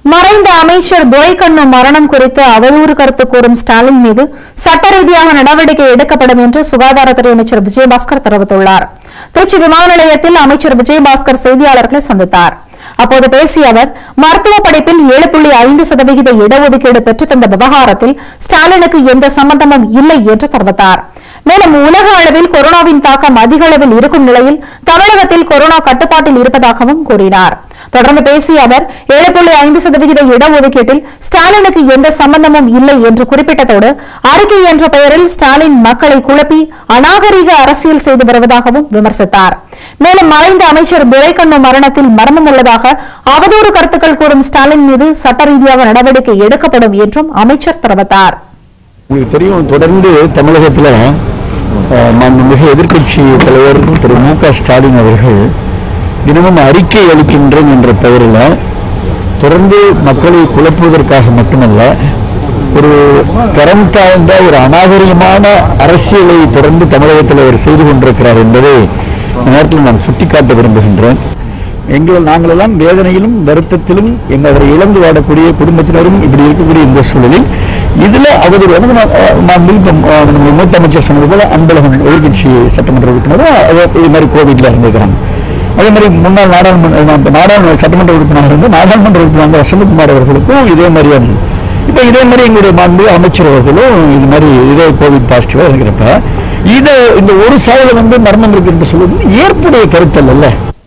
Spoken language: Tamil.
மறைந்த அமைச்சர் துரைக்கண்ணு மரணம் குறித்து அவதூறு கருத்து கூறும் ஸ்டாலின் மீது சட்ட ரீதியாக நடவடிக்கை எடுக்கப்படும் என்று சுகாதாரத்துறை அமைச்சர் விஜயபாஸ்கர் தெரிவித்துள்ளார் திருச்சி விமான நிலையத்தில் அமைச்சர் விஜயபாஸ்கர் செய்தியாளர்களை சந்தித்தார் அப்போது பேசிய அவர் மருத்துவ படிப்பில் ஏழு புள்ளி ஐந்து சதவிகித இடஒதுக்கீடு பெற்றுத்தந்த விவகாரத்தில் ஸ்டாலினுக்கு எந்த சம்பந்தமும் இல்லை என்று தெரிவித்தார் மேலும் உலக அளவில் கொரோனாவின் தாக்கம் அதிக அளவில் இருக்கும் நிலையில் தமிழகத்தில் கொரோனா கட்டுப்பாட்டில் இருப்பதாகவும் கூறினார் தொடர்ந்து பேசிய அவர் ஏழு புள்ளி ஐந்து சதவிகித இடஒதுக்கீட்டில் ஸ்டாலினுக்கு எந்த சம்பந்தமும் இல்லை என்று குறிப்பிட்டதோடு அறிக்கை என்ற பெயரில் ஸ்டாலின் மக்களை குழப்பி அநாகரிக அரசியல் செய்து வருவதாகவும் விமர்சித்தார் மேலும் மறைந்த அமைச்சர் துரைக்கண்ணு மரணத்தில் மர்மம் உள்ளதாக அவதூறு கருத்துக்கள் கூறும் ஸ்டாலின் மீது சட்ட ரீதியாக நடவடிக்கை எடுக்கப்படும் என்றும் அமைச்சர் தெரிவித்தார் உங்களுக்கு தெரியும் தொடர்ந்து தமிழகத்தில் அஹ், மாண்புமிகு எதிர்க்கட்சி தலைவர் திரு மு க ஸ்டாலின் அவர்கள் தினமும் அறிக்கை அளிக்கின்றோம் என்ற பெயரில் தொடர்ந்து மக்களை குழப்புவதற்காக மட்டுமல்ல ஒரு தரம் தாழ்ந்த ஒரு அநாகரிகமான அரசியலை தொடர்ந்து தமிழகத்தில் அவர் செய்து கொண்டிருக்கிறார் என்பதை இந்த நேரத்தில் நான் சுட்டிக்காட்ட விரும்புகின்றேன் எங்கள் நாங்களெல்லாம் வேதனையிலும் வருத்தத்திலும் எங்கள் அவரை இழந்து வாடக்கூடிய குடும்பத்தினரும் இப்படி இருக்கக்கூடிய இந்த சூழலில் இதுல அவதூறு வந்து நான், அஹ், நான் மீண்டும், அஹ், நம்ம மூத்த அமைச்சர் சொன்னது போல அன்பழகன் எதிர்கட்சி சட்டமன்ற உறுப்பினரும் அதே இது மாதிரி கோவிட்ல இருந்திருக்கிறாங்க அதே மாதிரி முன்னாள் நாடாளுமன்ற நம்ம நாடாளுமன்ற சட்டமன்ற உறுப்பினராக இருந்த நாடாளுமன்ற உறுப்பினர் வசந்தகுமார் அவர்களுக்கும் இதே மாதிரியான இப்போ இதே மாதிரி எங்களுடைய மாண்பு அமைச்சர் அவர்களும் இது மாதிரி இதே கோவிட் பாசிட்டிவாக இருக்கிறப்ப இதை இந்த ஒரு சாயல வந்து மர்மம் இருக்கு என்று சொல்வது ஏற்புடைய கருத்தல் அல்ல